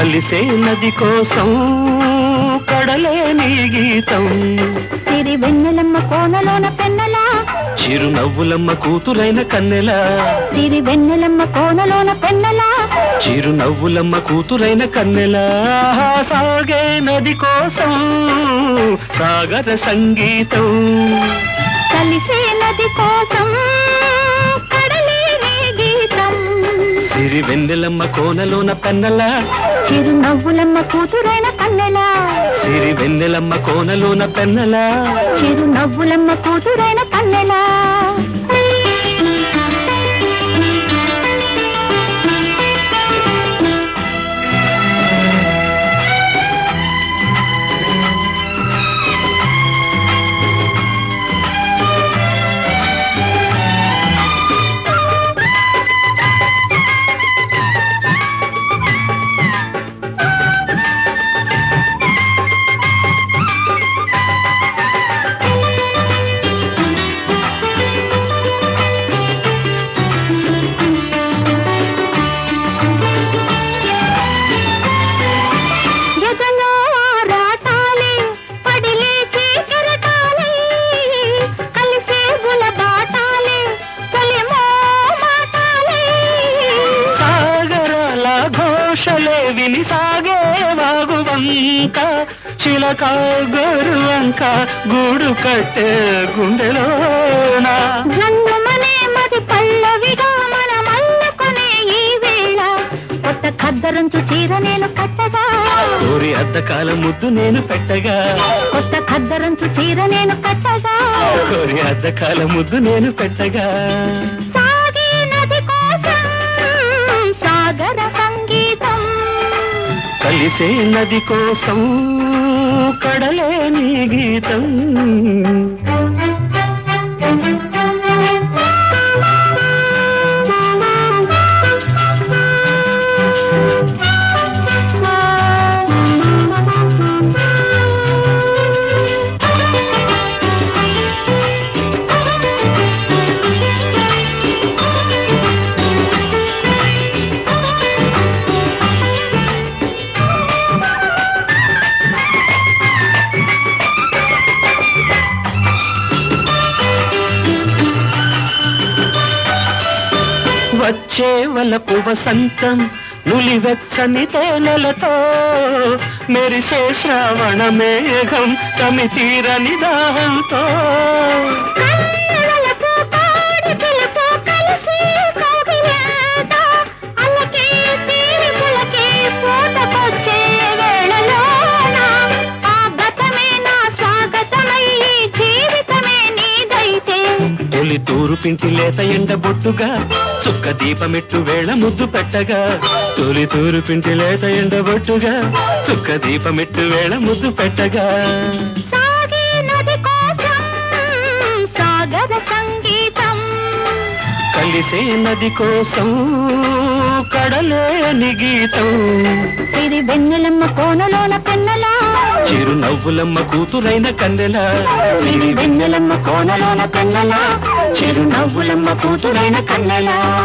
కలిసే నది కోసం కడలే నీ గీతం సిరి వెన్నెలమ్మ కోనలోన పెన్నలా చిరునవ్వులమ్మ కూతురైన కన్నెలా సిరి వెన్నెలమ్మ కోనలోన పెన్నలా చిరునవ్వులమ్మ కూతురైన కన్నెలా సాగే నది కోసం సాగర సంగీతం కలిసే నది కోసం కడలే నీ గీతం సిరి వెన్నెలమ్మ కోనలోన పెన్నెలా చిరునవ్వులమ్మ కూతురైన కన్నెలా సిరి వెన్నెలమ్మ కోనలోన పెన్నెలా చిరునవ్వులమ్మ కూతురైన కన్నెలా ఎదలో రాటాలే పడిలేచే కెరటాలే కలిసే గుల బాటాలే తొలిమో మాటాలే సాగరాల ఘోషలే విని సాగే వాగువంక చిలక గోరువంక గూడు కట్టే గుండెలోన జన్మనే మది పల్లవిగా మనం అల్లుకునే ఈ వేళ కొత్త ఖద్దరంచు చీర నేను కట్టగా ఊరి అద్దకాల ముద్దు నేను పెట్టగా కొత్త ఖద్దరంచు చీర నేను కట్టగా కోరి అద్దకాల ముద్దు నేను పెట్టగా సాగే నది కోసం సాగర సంగీతం కలిసే నది కోసం కడలే నీ గీతం వచ్చే వలపు వసంతం నులివెచ్చని తేనెలతో మెరిసే శ్రావణ మేఘం తమి తీరని దాహంతో కన్నులతో పాడి పిలుపు కలిసి కౌగిలింత అల్లకే తీరి పులకే పూటకొచ్చే వేళలోన ఆ గతమే నా స్వాగతమై ఈ జీవితమే నీదైతే తొలి తూరు పింటి లేత ఎండ బొట్టుగా చుక్క దీపమెట్టు వేళ ముద్దు పెట్టగా తొలి తూరు పింటి లేత ఎండ బొట్టుగా చుక్క దీపమెట్టు వేళ ముద్దు పెట్టగా సాగే నది కోసం సాగర సంగీతం కలిసే నది కోసం కడలే ని గీతం సిరి వెన్నెలమ్మ కోనలోన పెన్నలా చిరునవ్వులమ్మ కూతురైన కన్నెల సిరి వెన్నెలమ్మ కోనలోన కన్నలా చిరునవ్వులమ్మ కూతురైన కన్నెల